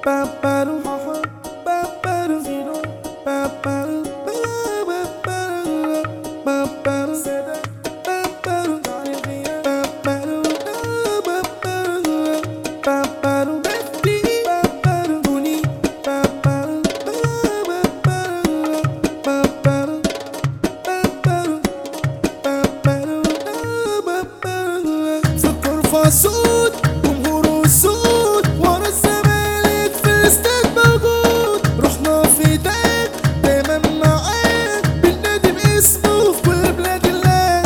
سكر سود جمهور سود ورا الزمالك في الاستاد موجود رحنا في داك دايما معاك بالنادي باسمه في كل بلاد الله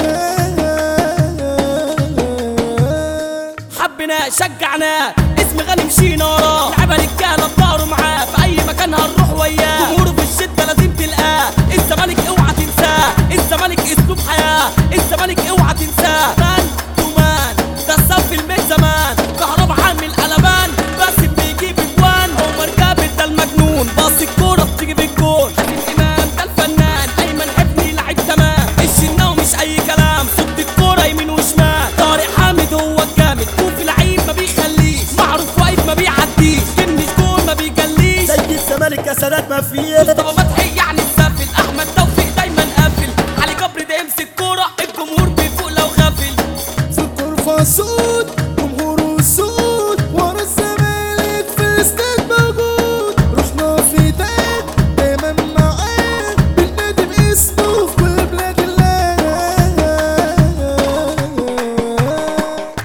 حبنا شجعنا اسم غني مشينا وراه لعبة رجالة بظهره معاه في أي مكان هنروح وياه جمهوره في الشدة لازم تلقاه الزمالك اوعى تنساه الزمالك أسلوب حياة الزمالك اوعى تنساه مان تو مان ده الصف الميت زمان كهربا عامل قلبان بس بيجيب اجوان عمر جابر ده المجنون باص الكورة بتجيب الجول حبيب إمام ده الفنان أيمن حفني لعيب تمام الشناوي مش أي كلام صد الكورة يمين وشمال طارق حامد هو الجامد كوفي لعيب ما بيخليش معروف واقف ما بيعديش كنش جول ما بيجليش زي الزمالك يا سادات ما فيه مصطفى فتحي يعني السافل احمد توفيق دايما قافل علي جبر ده يمسك كوره الجمهور بيفوق لو غافل سكر سود جمهور سود ورا الزمالك في الاستاد موجود رحنا في داك دايما معاك بالنادي باسمه في كل بلاد الله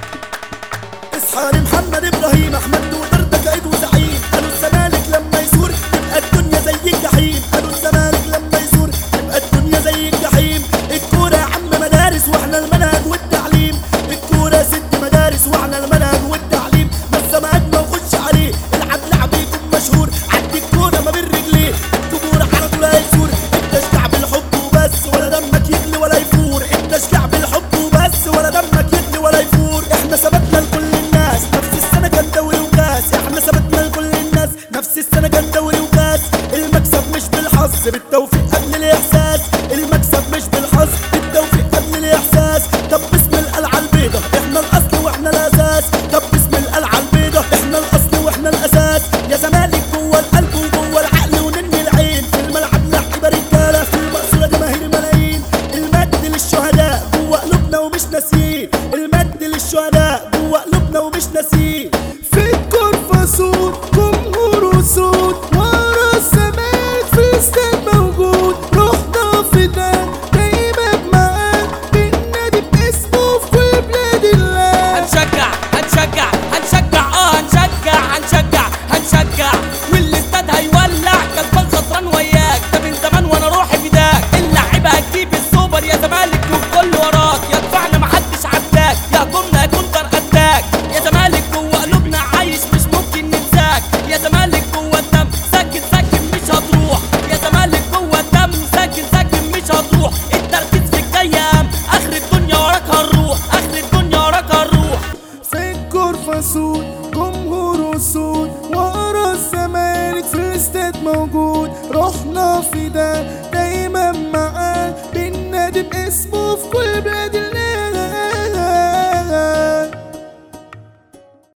اصحى محمد ابراهيم احمد دودر ده قائد وزعيم قالوا الزمالك لما يزور تبقى الدنيا زي الجحيم قالوا الزمالك لما يزور تبقى الدنيا زي الجحيم الكوره يا عم مدارس واحنا المنهج والتعليم الكوره يا ست مدارس واحنا المنهج والتعليم ما الزمالك ما نخش عليه العب لعب يكون مشهور عدي الكوره ما بين رجليه الجمهور على طول هيزور التشجيع بالحب وبس ولا دمك يغلي ولا يفور التشجيع بالحب وبس ولا دمك يغلي ولا يفور احنا ثبتنا لكل الناس نفس السنه كان دوري وكاس احنا ثبتنا لكل الناس نفس السنه كان دوري وكاس المكسب مش بالحظ بالتوفيق قبل الاحساس المكسب مش بالحظ بالتوفيق قبل الاحساس طب باسم القلعه البيضه احنا الاصل واحنا الاساس طب باسم القلعه البيضه احنا الاصل واحنا الاساس يا زمالك جوه القلب وجوه العقل ونني العين في الملعب لعيبه رجاله في المقصوره جماهير ملايين المجد للشهداء جوه قلوبنا ومش ناسيين المجد للشهداء جوه قلوبنا ومش ناسيين في الكرفة سود جمهور سود ورا الزمالك في الاستاد موجود رحنا في ده دايما معاك بالنادي باسمه في كل بلاد الله هنشجع هنشجع هنشجع اه هنشجع هنشجع هنشجع والاستاد هيولع كسبان خسران وياك ده من زمان وانا روحي فداك اللعيبه هتجيب السوبر يا زمالك والكل وراك يا دفعنا محدش عداك يا هجومنا كونتر اتاك يا زمالك جوه قلوبنا عايش مش ممكن ننساك يا زمالك جوه الدم ساكن ساكن مش هتروح يا زمالك جوه الدم ساكن ساكن مش هتروح التركيز في الجيام اخر الدنيا وراك هنروح اخر الدنيا وراك هنروح في الكرفة سود جمهور سود ورا الزمالك في الاستاد موجود رحنا في ده دايما معاه بالنادي باسمه في كل بلاد